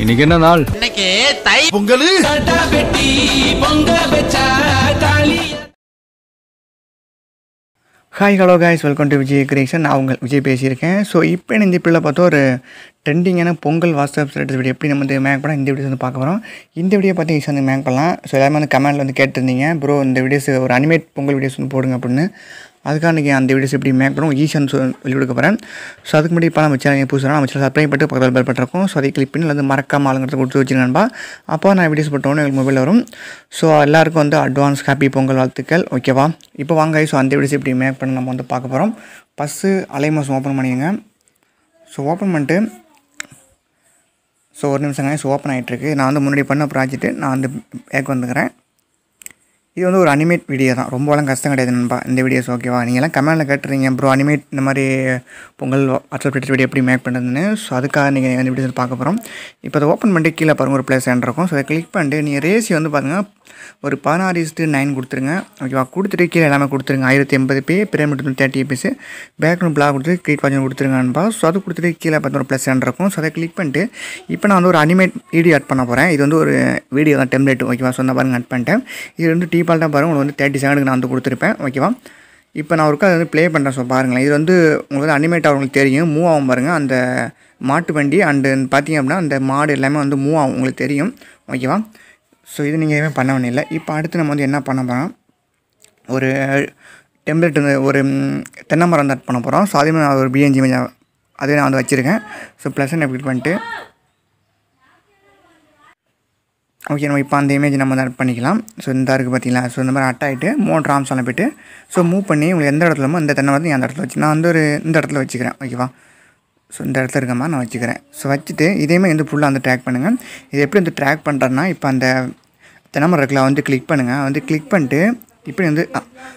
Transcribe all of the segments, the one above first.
இன்னைக்கு என்ன நாள் இன்னைக்கு Thai Pongal hi hello guys welcome to Vijay creation நான் உங்கள் விஜய் பேசியிருக்கேன் ஸோ இப்போ இந்த பிள்ளை பார்த்தா ஒரு ட்ரெண்டிங்கான பொங்கல் வாட்ஸ்அப் ஸ்டேட்டஸ் வீடியோ எப்படி நம்ம வந்து மேக் பண்ணலாம் இந்த வீடியோஸ் வந்து பார்க்க போகிறோம் இந்த வீடியோ பார்த்து ஈஸியாக வந்து மேக் பண்ணலாம் ஸோ எல்லாருமே வந்து கமெண்ட்டில் வந்து கேட்டிருந்தீங்க ப்ரோ இந்த வீடியோஸ் ஒரு அனிமேட் பொங்கல் வீடியோஸ் வந்து போடுங்க அப்படின்னு அதுக்காக இன்றைக்கி அந்த வீடியோஸ் எப்படி மேக் பண்ணுவோம் ஈஸியாக சொல்லி கொடுக்க போகிறேன் ஸோ அதுக்கு முன்னாடி இப்போ நம்ம சேனல் புதுசாக நம்ம சேனல் சப்ஸ்கிரைப் பண்ணிட்டு பக்கத்தில் பெல் பட்டிருக்கோம் ஸோ அதை கிளிக் பண்ணி வந்து மறக்காம ஆளுங்கிறத கொடுத்து வச்சுருங்கன்பா அப்போ நான் வீடியோஸ் போட்டோன்னு எங்களுக்கு மொபைல் வரும் ஸோ எல்லாருக்கும் வந்து அட்வான்ஸ் ஹாப்பி பொங்கல் வாழ்த்துக்கள் ஓகேவா இப்போ வாங்க ஸோ அந்த வீடியோஸ் எப்படி மேக் பண்ண நம்ம வந்து பார்க்க போகிறோம் ஃபஸ்ட்டு அலைமாஸ் ஓப்பன் பண்ணிடுங்க ஸோ ஓப்பன் பண்ணிட்டு ஸோ ஒரு நிமிஷங்க ஸோ ஓப்பன் ஆகிட்டுருக்கு நான் வந்து முன்னாடி பண்ண ப்ராஜெக்ட்டு நான் வந்து பேக் வந்துக்கிறேன் இது வந்து ஒரு அனிமேட் வீடியோ தான் ரொம்பலாம் கஷ்டம் கிடையாது நண்பா இந்த வீடியோஸ் ஓகேவா நீங்கள்லாம் கமெண்ட்டில் கேட்டுறீங்க ப்ரோ அனிமேட் இந்த மாதிரி பொங்கல் வாட்ஸ்அப் வீடியோ எப்படி மேக் பண்ணுறதுன்னு ஸோ அதுக்காக நீங்கள் இந்த வீடியோஸ் பார்க்க போகிறோம் இப்போ அதை ஓப்பன் பண்ணிட்டு கீழே பாருங்கள் ஒரு ப்ளஸ் இருக்கும் ஸோ அதை கிளிக் பண்ணிட்டு நீங்கள் ரேசி வந்து பாருங்கள் ஒரு பதினாறு இஸ்ட்டு நைன் கொடுத்துருங்க ஓகேவா கொடுத்துட்டு கீழே எல்லாமே கொடுத்துருங்க ஆயிரத்தி எண்பது பே பிரேமிட் வந்து தேர்ட்டி பீஸு பேக்ரவுண்ட் பிளாக் கொடுத்து கிளிக் பண்ணி கொடுத்துருங்க நண்பா ஸோ அது கொடுத்துட்டு கீழே பார்த்து ஒரு ப்ளஸ் இருக்கும் ஸோ அதை கிளிக் பண்ணிட்டு இப்போ நான் வந்து ஒரு அனிமேட் வீடியோ ஆட் பண்ண போகிறேன் இது வந்து ஒரு வீடியோ தான் டெம்ப்ளேட் ஓகேவா சொன்ன பாருங்க ஆட் பண்ணிட்டேன் இது வந்து டீபால்ட்டாக பாருங்கள் உங்களுக்கு வந்து தேர்ட்டி செகண்டுக்கு நான் வந்து கொடுத்துருப்பேன் ஓகேவா இப்போ நான் ஒருக்கா அதை வந்து ப்ளே பண்ணுறேன் ஸோ பாருங்களேன் இது வந்து உங்களுக்கு வந்து அனிமேட் ஆகிறவங்களுக்கு தெரியும் மூவ் ஆகும் பாருங்கள் அந்த மாட்டு வண்டி அண்டு பார்த்தீங்க அப்படின்னா அந்த மாடு எல்லாமே வந்து மூவ் ஆகும் உங்களுக்கு தெரியும் ஓகேவா ஸோ இது நீங்கள் எதுவுமே பண்ண வேண்டிய இல்லை இப்போ அடுத்து நம்ம வந்து என்ன பண்ண போகிறோம் ஒரு டெம்ப்ளேட் வந்து ஒரு ம், தென்னை மரம் வந்து ஆட் பண்ண போகிறோம் ஸோ அதே மாதிரி நான் ஒரு பிஎன்ஜி இமேஜ் அதே நான் வந்து வச்சுருக்கேன் ஸோ ப்ளஸ் என்ன கிளிக் பண்ணிட்டு ஓகே நம்ம இப்போ அந்த இமேஜ் நம்ம வந்து ஆட் பண்ணிக்கலாம் ஸோ இந்த இருக்குது பார்த்தீங்களா ஸோ இந்த மாதிரி அட் ஆகிட்டு மூணு ராம்ஸ் எல்லாம் போய்ட்டு ஸோ மூவ் பண்ணி உங்களுக்கு எந்த இடத்துல இந்த தென்னை மரத்தை அந்த இடத்துல வச்சு நான் வந்து ஒரு இந்த இடத்துல வச்சுக்கிறேன் ஓகேவா ஸோ இந்த இடத்துல இருக்க மாதிரி நான் வச்சுக்கிறேன் ஸோ வச்சுட்டு இதையுமே வந்து ஃபுல்லாக வந்து ட்ராக் பண்ணுங்கள் இது எப்படி வந்து ட்ராக் பண்ணுறேன்னா இப்போ அந்த தென்னை மரம் இருக்குல்ல வந்து கிளிக் பண்ணுங்கள் வந்து கிளிக் பண்ணிட்டு இப்படி வந்து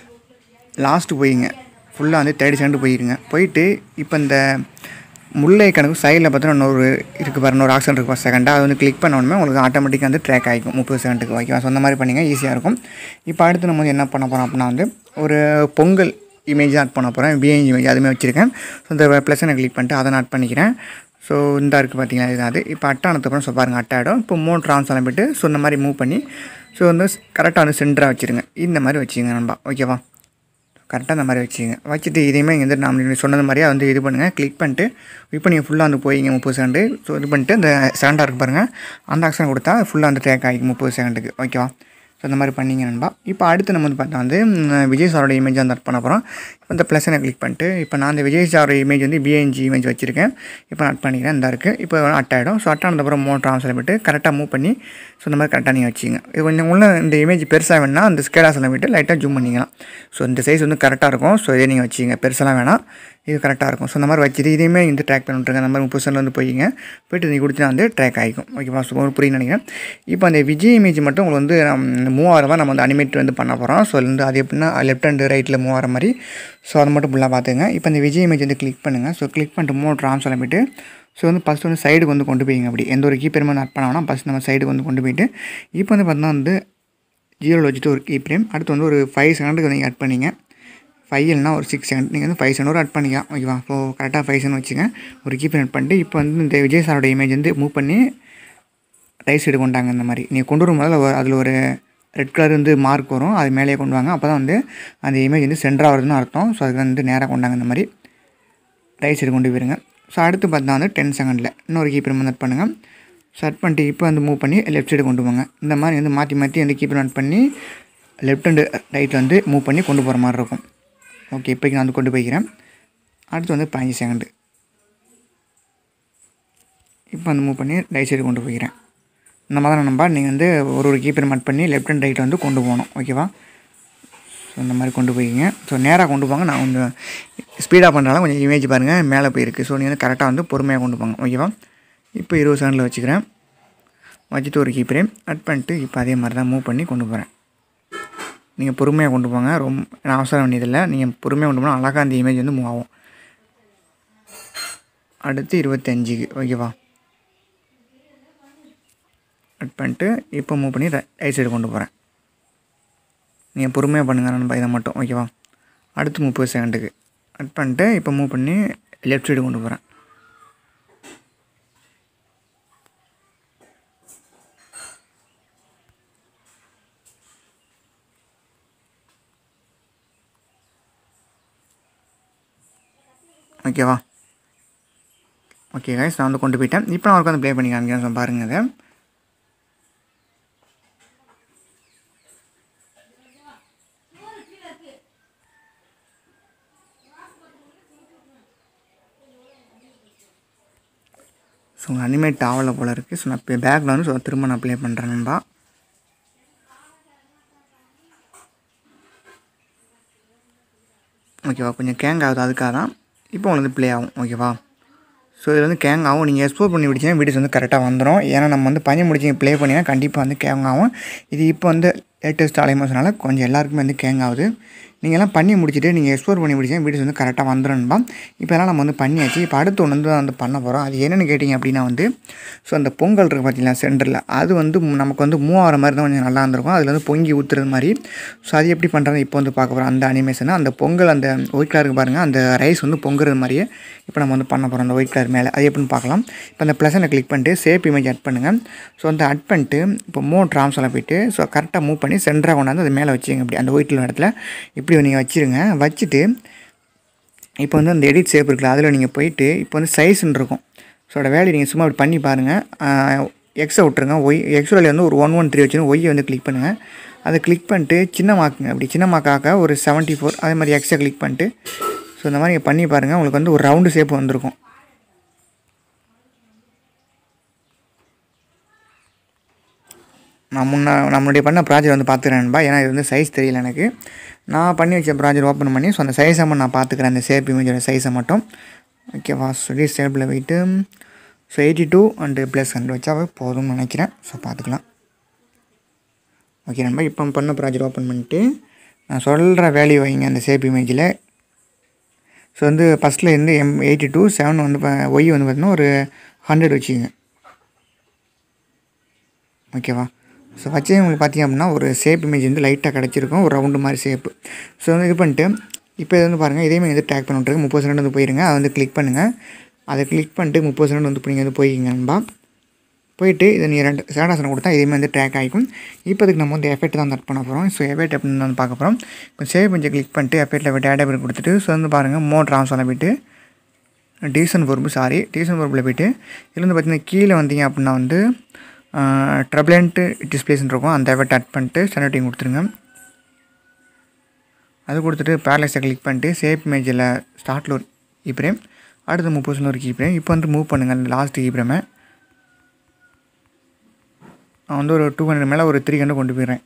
லாஸ்ட்டு போயிங்க ஃபுல்லாக வந்து தேர்ட்டி செகண்ட் போயிருங்க போயிட்டு இப்போ இந்த முல்லை கணக்கு சைடில் பார்த்தீங்கன்னா இன்னொரு இருக்குது பாருங்க ஒரு ஆக்ஷன் இருக்குது செகண்டாக அது வந்து கிளிக் பண்ண உடனே உங்களுக்கு ஆட்டோமேட்டிக்காக வந்து ட்ராக் ஆகிக்கும் முப்பது செகண்டுக்கு ஓகேவா ஸோ அந்த மாதிரி பண்ணிங்க ஈஸியாக இருக்கும் இப்போ அடுத்து நம்ம வந்து என்ன பண்ண போகிறோம் அப்படின்னா வந்து ஒரு பொங்கல் இமேஜ் ஆட் பண்ண போகிறேன் பிஎன்ஜி இமேஜ் அதுவுமே வச்சுருக்கேன் ஸோ இந்த ப்ளஸை நான் கிளிக் பண்ணிட்டு அதை நான் ஆட் பண்ணிக்கிறேன் ஸோ இந்த இருக்குது பார்த்தீங்களா இது அது இப்போ அட்டானதுக்கப்புறம் ஸோ பாருங்கள் அட்டாயிடும் இப்போ மூணு ட்ரான்ஸ் எல்லாம் போய்ட்டு ஸோ இந்த மாதிரி மூவ் பண்ணி ஸோ வந்து கரெக்டாக வந்து சென்டராக வச்சுருங்க இந்த மாதிரி வச்சுங்க நண்பா ஓகேவா கரெக்டாக அந்த மாதிரி வச்சுங்க வச்சுட்டு இதையுமே இங்கே வந்து நான் நீங்கள் சொன்னது மாதிரியே வந்து இது பண்ணுங்கள் கிளிக் பண்ணிட்டு இப்போ நீங்கள் ஃபுல்லாக வந்து போயிங்க முப்பது செகண்டு ஸோ இது பண்ணிட்டு இந்த செகண்டாக இருக்கு பாருங்கள் அந்த ஆக்ஷன் கொடுத்தா ஃபுல்லாக வந்து ட்ராக் ஆகிக்கும் முப்பது செகண்டுக்கு ஓகேவா ஸோ அந்த மாதிரி பண்ணிங்க நண்பா இப்போ அடுத்து நம்ம வந்து பார்த்தா வந்து ம், விஜய் சாரோட இமேஜ் வந்து ஆட் பண்ண போகிறோம் இப்போ இந்த ப்ளஸனை கிளிக் பண்ணிட்டு இப்போ நான் அந்த விஜய் சாரோட இமேஜ் வந்து பிஎன்ஜி இமேஜ் வச்சுருக்கேன் இப்போ நான் ஆட் பண்ணிக்கிறேன் இந்த இருக்குது இப்போ அட் ஆகிடும் ஸோ அட் ஆனதுக்கப்புறம் மூணு ட்ரான்ஸ்ஃபர் விட்டு கரெக்டாக மூவ் பண்ணி ஸோ இந்த மாதிரி கரெக்டாக நீங்கள் வச்சுங்க இது கொஞ்சம் உள்ள இந்த இமேஜ் பெருசாக வேணா அந்த ஸ்கேடாஸில் விட்டு லைட்டாக ஜூம் பண்ணிக்கலாம் ஸோ இந்த சைஸ் வந்து கரெக்டாக இருக்கும் ஸோ இதை நீங்கள் வச்சுங்க பெருசெல்லாம் வேணாம் இது கரெக்டாக இருக்கும் ஸோ இந்த மாதிரி வச்சுட்டு இதையுமே இந்த ட்ராக் பண்ணிட்டுருங்க அந்த மாதிரி முப்பது செகண்ட் வந்து போயிங்க போயிட்டு நீங்கள் கொடுத்தா வந்து ட்ராக் ஆகிக்கும் ஓகேவா ஸோ ஒரு புரியும் நினைக்கிறேன் இப்போ அந்த விஜய் இமேஜ் மட்டும் உங்களுக்கு வந்து நம்ம மூவ் ஆகிற மாதிரி நம்ம வந்து அனிமேட் வந்து பண்ண போகிறோம் ஸோ வந்து அது எப்படின்னா லெஃப்ட் ஹேண்டு ரைட்டில் மூவ் ஆகிற மாதிரி ஸோ அதை மட்டும் ஃபுல்லாக பார்த்துங்க இப்போ இந்த விஜய் இமேஜ் வந்து கிளிக் பண்ணுங்கள் ஸோ கிளிக் பண்ணிட்டு மூணு ட்ரான்ஸ் எல்லாம் போயிட்டு ஸோ வந்து ஃபஸ்ட் வந்து சைடுக்கு வந்து கொண்டு போய்ங்க அப்படி எந்த ஒரு கீ பெருமை ஆட் பண்ணாங்கன்னா ஃபஸ்ட் நம்ம சைடுக்கு வந்து கொண்டு போயிட்டு இப்போ வந்து பார்த்தீங்கன்னா வந்து ஜீரோவில் வச்சுட்டு ஒரு கீ பிரேம் அடுத்து வந்து ஒரு ஃபைவ் செகண்டுக்கு நீங்கள் ஆட் பண்ணிங்க ஃபைவ் இல்லைனா ஒரு சிக்ஸ் செகண்ட் நீங்கள் வந்து ஃபைவ் செகண்ட் ஒரு ஆட் பண்ணிக்கலாம் ஓகேவா ஸோ கரெக்டாக ஃபைவ் செகண்ட் வச்சுங்க ஒரு கீ பிரேம் ஆட் பண்ணிட்டு இப்போ வந்து இந்த விஜய் சாரோட இமேஜ் வந்து மூவ் பண்ணி ரைட் சைடு கொண்டாங்க இந்த மாதிரி நீங்கள் கொண்டு வரும் போது அதில் ஒரு ரெட் கலர் வந்து மார்க் வரும் அது மேலேயே கொண்டு வாங்க அப்போ தான் வந்து அந்த இமேஜ் வந்து சென்டராக வருதுன்னு அர்த்தம் ஸோ அதுக்கு வந்து நேராக கொண்டாங்க இந்த மாதிரி ரைட் சைடு கொண்டு போயிருங்க ஸோ அடுத்து பார்த்தா வந்து டென் செகண்டில் இன்னொரு கீப்பர் நட் பண்ணுங்கள் செட் பண்ணிட்டு இப்போ வந்து மூவ் பண்ணி லெஃப்ட் சைடு கொண்டு போங்க இந்த மாதிரி வந்து மாற்றி மாற்றி அந்த கீப்பர் நட் பண்ணி லெஃப்ட் ஹண்டு ரைட்டில் வந்து மூவ் பண்ணி கொண்டு போகிற மாதிரி இருக்கும் ஓகே இப்போக்கி நான் வந்து கொண்டு போய்க்கிறேன் அடுத்து வந்து பதினஞ்சு செகண்டு இப்போ வந்து மூவ் பண்ணி ரைட் சைடு கொண்டு போய்க்கிறேன் இந்த மாதிரி நம்பா நீங்கள் வந்து ஒரு ஒரு கீப்பர் மட் பண்ணி லெஃப்ட் அண்ட் ரைட் வந்து கொண்டு போகணும் ஓகேவா ஸோ இந்த மாதிரி கொண்டு போய்க்கிங்க ஸோ நேராக கொண்டு போங்க நான் கொஞ்சம் ஸ்பீடாக பண்ணுறாலும் கொஞ்சம் இமேஜ் பாருங்கள் மேலே போயிருக்கு ஸோ நீங்கள் வந்து கரெக்டாக வந்து பொறுமையாக கொண்டு போங்க ஓகேவா இப்போ இருபது செகண்டில் வச்சுக்கிறேன் வச்சுட்டு ஒரு கீப்பரே அட் பண்ணிட்டு இப்போ அதே மாதிரி தான் மூவ் பண்ணி கொண்டு போகிறேன் நீங்கள் பொறுமையாக கொண்டு போங்க ரொம்ப நான் அவசரம் வேண்டியதில்லை நீங்கள் பொறுமையாக கொண்டு போனால் அழகாக அந்த இமேஜ் வந்து மூவ் ஆகும் அடுத்து இருபத்தஞ்சுக்கு ஓகேவா கட் பண்ணிட்டு இப்போ மூவ் பண்ணி ரைட் சைடு கொண்டு போகிறேன் நீங்கள் பொறுமையாக பண்ணுங்க நண்பா இதை மட்டும் ஓகேவா அடுத்து முப்பது செகண்டுக்கு கட் பண்ணிட்டு இப்போ மூவ் பண்ணி லெஃப்ட் சைடு கொண்டு போகிறேன் ஓகேவா ஓகே கைஸ் நான் வந்து கொண்டு போயிட்டேன் இப்போ நான் அவருக்கு வந்து ப்ளே பண்ணி காமிக்கிறேன் ஸோ பாருங்கள் அதை ஸோ அனிமேட் ஆகலை போல் இருக்குது ஸோ நான் இப்போ பேக்கில் வந்து ஸோ திரும்ப நான் ப்ளே பண்ணுறேன் நண்பா ஓகேவா கொஞ்சம் கேங் ஆகுது அதுக்காக தான் இப்போ உங்களுக்கு ப்ளே ஆகும் ஓகேவா ஸோ இதில் வந்து கேங் ஆகும் நீங்கள் எக்ஸ்போர்ட் பண்ணி பிடிச்சிங்கன்னா வீடியோஸ் வந்து கரெக்டாக வந்துடும் ஏன்னா நம்ம வந்து பண்ணி முடிச்சு ப்ளே பண்ணிங்கன்னா கண்டிப்பாக வந்து கேங் ஆகும் இது இப்போ வந்து லேட்டஸ்ட் அலைமோஸ்னால கொஞ்சம் எல்லாருக்குமே வந்து கேங் ஆகுது நீங்கள்லாம் பண்ணி முடிச்சுட்டு நீங்கள் எக்ஸ்ப்ளோர் பண்ணி முடிச்சா வீடியோஸ் வந்து கரெக்டாக வந்துடும்பா இப்போ எல்லாம் நம்ம வந்து பண்ணியாச்சு இப்போ அடுத்து ஒன்று வந்து வந்து பண்ண போகிறோம் அது என்னென்னு கேட்டிங்க அப்படின்னா வந்து ஸோ அந்த பொங்கல் இருக்குது பார்த்தீங்களா சென்டரில் அது வந்து நமக்கு வந்து மூவ் ஆகிற மாதிரி தான் கொஞ்சம் நல்லா இருந்திருக்கும் அதில் வந்து பொங்கி ஊற்றுறது மாதிரி ஸோ அது எப்படி பண்ணுறது இப்போ வந்து பார்க்க போகிறோம் அந்த அனிமேஷனை அந்த பொங்கல் அந்த ஒயிட் கலருக்கு பாருங்கள் அந்த ரைஸ் வந்து பொங்குறது மாதிரியே இப்போ நம்ம வந்து பண்ண போகிறோம் அந்த ஒயிட் கலர் மேலே அது எப்படின்னு பார்க்கலாம் இப்போ அந்த ப்ளஸனை கிளிக் பண்ணிட்டு சேப் இமேஜ் அட் பண்ணுங்கள் ஸோ அந்த அட் பண்ணிட்டு இப்போ மூ ட்ராம்ஸில் போயிட்டு ஸோ கரெக்டாக மூவ் பண்ணி சென்டராக கொண்டாந்து அது மேலே வச்சுங்க இப்படி அந்த ஒயிட்டில் இடத்துல இப்படி நீங்கள் வச்சுருங்க வச்சுட்டு இப்போ வந்து அந்த எடிட் சேப் இருக்குல்ல அதில் நீங்கள் போயிட்டு இப்போ வந்து சைஸ்ன்னு இருக்கும் ஸோ அதோட வேல்யூ நீங்கள் சும்மா அப்படி பண்ணி பாருங்கள் எக்ஸை விட்ருங்க ஒய் எக்ஸ் வேல்யூ வந்து ஒரு ஒன் ஒன் த்ரீ வச்சுன்னு ஒய்யை வந்து கிளிக் பண்ணுங்கள் அதை கிளிக் பண்ணிட்டு சின்னமாக்குங்க அப்படி சின்னமாக்காக்க ஒரு செவன்ட்டி ஃபோர் அதே மாதிரி எக்ஸை கிளிக் பண்ணிட்டு ஸோ இந்த மாதிரி நீங்கள் பண்ணி பாருங்கள் உங்களுக்கு வந்து ஒரு ரவுண்டு ஷேப் வந்திருக்கும் நான் முன்ன நம்மளுடைய பண்ண ப்ராஜெக்ட் வந்து பார்த்துக்கிறேன்பா ஏன்னா இது வந்து சைஸ் தெரியல எனக்கு நான் பண்ணி வச்ச ப்ராஜெக்ட் ஓப்பன் பண்ணி ஸோ அந்த சைஸை மட்டும் நான் பார்த்துக்கிறேன் அந்த ஷேப் இமேஜோட சைஸை மட்டும் ஓகேவா சொல்லி ஷேப்பில் போயிட்டு so eighty two and plus hundred வச்சாவே போதும்னு நினைக்கிறேன் ஸோ பார்த்துக்கலாம் ஓகே நண்பா இப்போ பண்ண ப்ராஜெக்ட் ஓப்பன் பண்ணிட்டு நான் சொல்கிற வேல்யூ வைங்க அந்த ஷேப் இமேஜில் ஸோ வந்து ஃபஸ்ட்டில் இருந்து எம் எயிட்டி டூ செவன் வந்து ஒய் வந்து பார்த்தீங்கன்னா ஒரு ஹண்ட்ரட் வச்சுக்கோங்க ஓகேவா ஸோ வச்சு உங்களுக்கு பார்த்தீங்க அப்படின்னா ஒரு ஷேப் இமேஜ் வந்து லைட்டாக கிடச்சிருக்கும் ஒரு ரவுண்டு மாதிரி ஷேப்பு ஸோ வந்து இது பண்ணிட்டு இப்போ இது வந்து பாருங்கள் இதே மாதிரி வந்து டேக் பண்ணிட்டுருக்கு முப்பது செகண்ட் வந்து போயிருங்க அதை வந்து கிளிக் பண்ணுங்கள் அதை கிளிக் பண்ணிட்டு முப்பது செகண்ட் வந்து நீங்கள் வந்து போய்க்கிங்க நண்பா போயிட்டு இதை நீ ரெண்டு சேடாசனம் கொடுத்தா இதே மாதிரி வந்து ட்ராக் ஆகிக்கும் இப்போதுக்கு நம்ம வந்து எஃபெக்ட் தான் தட் பண்ண போகிறோம் ஸோ எஃபெக்ட் அப்படின்னு வந்து பார்க்க போகிறோம் இப்போ சேவ் கொஞ்சம் கிளிக் பண்ணிட்டு எஃபெக்ட்டில் போய்ட்டு டேட்டா பேர் கொடுத்துட்டு ஸோ வந்து பாருங்கள் மோ ட்ரான்ஸ்ஃபாரில் போய்ட்டு டீசன் பொறுப்பு சாரி டீசன் பொறுப்பில் போய்ட்டு இதில் வந்து பார்த்தீங்கன்னா கீழே வந்தீங்க அப்படின்னா வந்து ட்ரபிளண்ட்டு டிஸ்பிளேஸ்ன்னு இருக்கும் அந்த எஃபெக்ட் அட் பண்ணிட்டு ஸ்டாண்டர்டிங் கொடுத்துருங்க அது கொடுத்துட்டு பேரலைஸை கிளிக் பண்ணிட்டு சேப் இமேஜில் ஸ்டார்ட்டில் ஒரு கீப்ரேம் அடுத்து முப்பதுல ஒரு கீப்ரேம் இப்போ வந்து மூவ் பண்ணுங்கள் அந்த லாஸ்ட் கீப்ரேமை நான் வந்து ஒரு டூ ஹண்ட்ரட் மேலே ஒரு த்ரீ ஹண்ட்ரட் கொண்டு போயிடுறேன்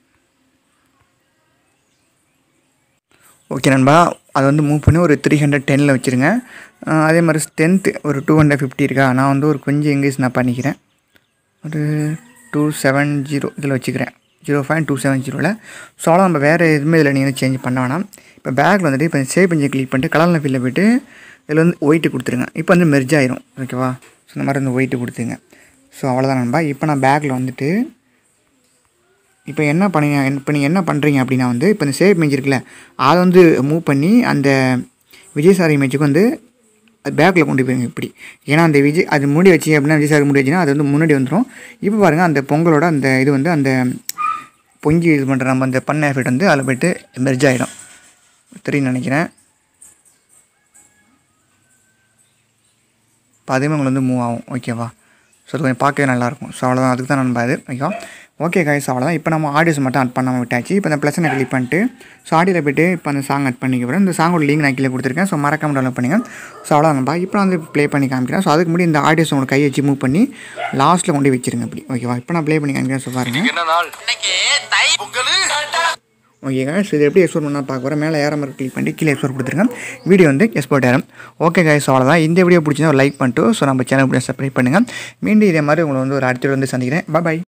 ஓகே நண்பா அதை வந்து மூவ் பண்ணி ஒரு த்ரீ ஹண்ட்ரட் டெனில் வச்சுருங்க அதே மாதிரி ஸ்ட்ரென்த்து ஒரு டூ ஹண்ட்ரட் ஃபிஃப்டி இருக்கா நான் வந்து ஒரு கொஞ்சம் இங்கிலீஷ் நான் பண்ணிக்கிறேன் ஒரு டூ செவன் ஜீரோ இதில் வச்சுக்கிறேன் ஜீரோ பாயிண்ட் டூ செவன் ஜீரோவில் ஸோ அவ்வளோ நம்ம வேறு எதுவுமே இதில் நீங்கள் சேஞ்ச் பண்ண வேணாம் இப்போ பேக்கில் வந்துட்டு இப்போ சேவ் பண்ணி கிளிக் பண்ணிட்டு கலரில் ஃபில்லில் போய்ட்டு இதில் வந்து ஒயிட்டு கொடுத்துருங்க இப்போ வந்து மெர்ஜ் ஆயிரும் ஓகேவா ஸோ இந்த மாதிரி வந்து ஒயிட்டு கொடுத்துங்க ஸோ அவ்வளோதான் நண்பா இப்போ நான் பேக்கில் வந்துட்டு இப்போ என்ன பண்ணீங்க இப்போ நீங்கள் என்ன பண்ணுறீங்க அப்படின்னா வந்து இப்போ இந்த சேவ் இமேஜ் இருக்குல்ல அதை வந்து மூவ் பண்ணி அந்த விஜய் சார் இமேஜுக்கு வந்து அது பேக்கில் கொண்டு போயிருங்க இப்படி ஏன்னா அந்த விஜய் அது முடி வச்சு அப்படின்னா விஜய் சார் முடி வச்சுன்னா அது வந்து முன்னாடி வந்துடும் இப்போ பாருங்கள் அந்த பொங்கலோட அந்த இது வந்து அந்த பொங்கி இது பண்ணுற நம்ம அந்த பண்ண எஃபெக்ட் வந்து அதில் போய்ட்டு மெர்ஜ் ஆகிடும் தெரியும் நினைக்கிறேன் இப்போ அதே மாதிரி வந்து மூவ் ஆகும் ஓகேவா ஸோ அது கொஞ்சம் பார்க்கவே நல்லாயிருக்கும் ஸோ அவ்வளோதான் அதுக்கு தான் நண்பா இது ஓகேவா ஓகே கைஸ் அவ்வளோதான் இப்போ நம்ம ஆடியோஸ் மட்டும் அட் பண்ணாமல் விட்டாச்சு இப்போ இந்த ப்ளஸனை கிளிக் பண்ணிட்டு ஸோ ஆடியோவில் போய்ட்டு இப்போ அந்த சாங் அட் பண்ணிக்க போகிறேன் இந்த சாங்கோட லிங்க் நான் கீழே கொடுத்துருக்கேன் ஸோ மறக்காம டெவலப் பண்ணுங்க ஸோ அவ்வளோதான் நண்பா இப்போ நான் வந்து ப்ளே பண்ணி காமிக்கிறேன் ஸோ அதுக்கு முன்னாடி இந்த ஆடியோஸ் உங்களுக்கு கை வச்சு மூவ் பண்ணி லாஸ்ட்டில் கொண்டு போய் வச்சிருங்க அப்படி ஓகேவா இப்போ நான் ப்ளே பண்ணி காமிக்கிறேன் ஸோ பாருங்க என்ன நாள் இன்னைக்கு தை பொங்கல் ஓகே guys இது எப்படி எக்ஸ்போர்ட் பண்ணால் பார்க்க போகிறேன் மேலே ஏற மாதிரி கிளிக் பண்ணி கீழே எக்ஸ்போர்ட் கொடுத்துருங்க வீடியோ வந்து எக்ஸ்போர்ட் ஆயிரும் ஓகே guys அவ்வளோதான் இந்த வீடியோ பிடிச்சிருந்தா ஒரு லைக் பண்ணிட்டு ஸோ நம்ம சேனல் சப்ஸ்கிரைப் பண்ணுங்கள் மீண்டும் இதே மாதிரி உங்களை வந்து ஒரு அடுத்த video வந்து சந்திக்கிறேன் பாய்